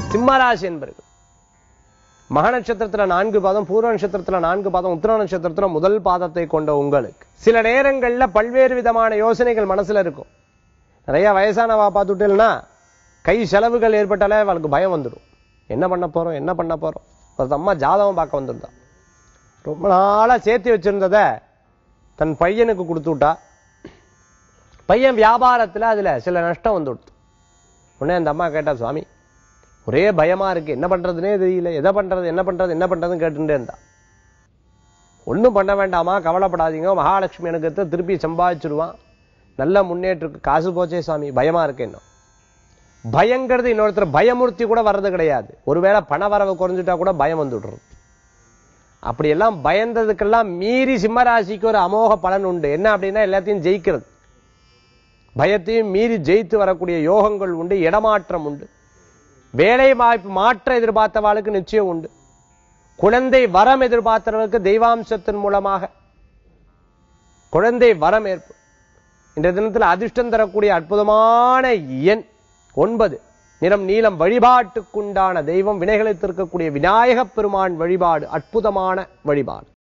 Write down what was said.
சிம்மராசி என்பர்கள் மக நட்சத்திரத்துல நான்கு பாதம் பூர்வ நட்சத்திரத்துல நான்கு பாதம் உத்திர நட்சத்திரத்துல முதல் பாதத்தை கொண்ட உங்களுக்கு சில நேரங்கள்ல பல்வேறு விதமான யோசனைகள் மனசுல இருக்கும் நிறைய வயசானவா பார்த்துட்டேன்னா கை செலவுகள் ஏற்பட்டாலே அவளுக்கு பயம் வந்துடும் என்ன பண்ண போறோம் என்ன பண்ண போறோம் ஒரு அம்மா ஜாதகம் பார்க்க வந்திருந்தா ரொம்ப நாளா சேர்த்து வச்சிருந்ததை தன் பையனுக்கு கொடுத்து விட்டா பையன் வியாபாரத்துல அதுல சில நஷ்டம் வந்து கொடுத்து உடனே அந்த அம்மா கேட்டா சுவாமி ஒரே பயமா இருக்கு என்ன பண்றதுனே தெரியல எதை பண்றது என்ன பண்றது என்ன பண்றதுன்னு கேட்டுட்டே இருந்தா ஒண்ணும் பண்ண வேண்டாமா கவலைப்படாதீங்க மகாலட்சுமி எனக்கு எடுத்து திருப்பி சம்பாதிச்சிடுவான் நல்ல முன்னேற்றம் காசு போச்சே சாமி பயமா இருக்கு இன்னும் பயங்கிறது இன்னொருத்தர் பயமுறுத்தி கூட வர்றது கிடையாது ஒருவேளை பண வரவு குறைஞ்சிட்டா கூட பயம் வந்துடுறது அப்படியெல்லாம் பயந்ததுக்கெல்லாம் மீறி சிம்மராசிக்கு ஒரு அமோக பலன் உண்டு என்ன அப்படின்னா எல்லாத்தையும் ஜெயிக்கிறது பயத்தையும் மீறி ஜெயித்து வரக்கூடிய யோகங்கள் உண்டு இடமாற்றம் உண்டு வேலை வாய்ப்பு மாற்ற எதிர்பார்த்தவாளுக்கு நிச்சயம் உண்டு குழந்தை வரம் எதிர்பார்த்தவர்களுக்கு தெய்வாம்சத்தின் மூலமாக குழந்தை வரம் ஏற்படும் இந்த தினத்தில் அதிர்ஷ்டம் தரக்கூடிய அற்புதமான எண் ஒன்பது நிறம் நீலம் வழிபாட்டுக்குண்டான தெய்வம் வினைகளை தீர்க்கக்கூடிய விநாயகப் பெருமான் வழிபாடு அற்புதமான வழிபாடு